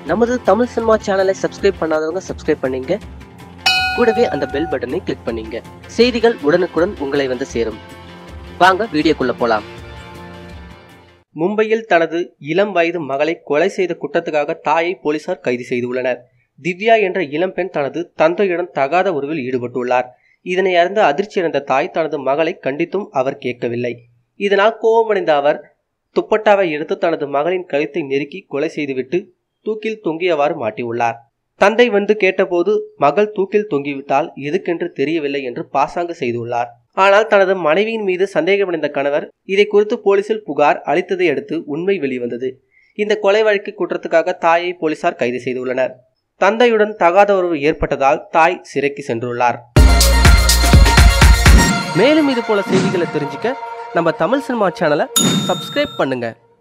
நமது தமிழ் சினிமா சேனலை சப்ஸ்கிரைப் பண்ணாதவங்க சப்ஸ்கிரைப் பண்ணீங்க கூடவே அந்த பெல் பட்டனை கிளிக் பண்ணீங்க செய்திகள் உடனுக்குடன் உங்களை வந்து சேரும் வாங்க வீடியோக்குள்ள போலாம் மும்பையில் தனது இளம் வயது மகளை கொலை செய்த குற்றத்துக்காக தாயை போலீசார் கைது செய்துள்ளனர் திவ்யா என்ற இளம்பெண் தனது தந்தையுடன் தகாத உறவில் ஈடுபட்டுள்ளார் இதனை அறிந்த அதிர்ச்சியடைந்த தாய் தனது மகளை கண்டித்தும் அவர் கேட்கவில்லை இதனால் கோபமடைந்த அவர் துப்பட்டாவை எடுத்து தனது மகளின் கழுத்தை நெருக்கி கொலை செய்துவிட்டு தூக்கில் தொங்கியவாறு மாட்டியுள்ளார் தந்தை வந்து கேட்டபோது மகள் தூக்கில் தொங்கிவிட்டால் எதுக்கென்று தெரியவில்லை என்று பாசாங்கு செய்துள்ளார் ஆனால் தனது மனைவியின் மீது சந்தேகமடைந்த கணவர் இதை குறித்து போலீசில் புகார் அளித்ததை அடுத்து உண்மை வெளிவந்தது இந்த கொலை வழக்கு குற்றத்துக்காக தாயை போலீசார் கைது செய்துள்ளனர் தந்தையுடன் தகாத உறவு ஏற்பட்டதால் தாய் சிறைக்கு சென்றுள்ளார் மேலும் இது போல செய்திகளை தெரிஞ்சுக்க நம்ம தமிழ் சினிமா சேனலை சப்ஸ்கிரைப் பண்ணுங்க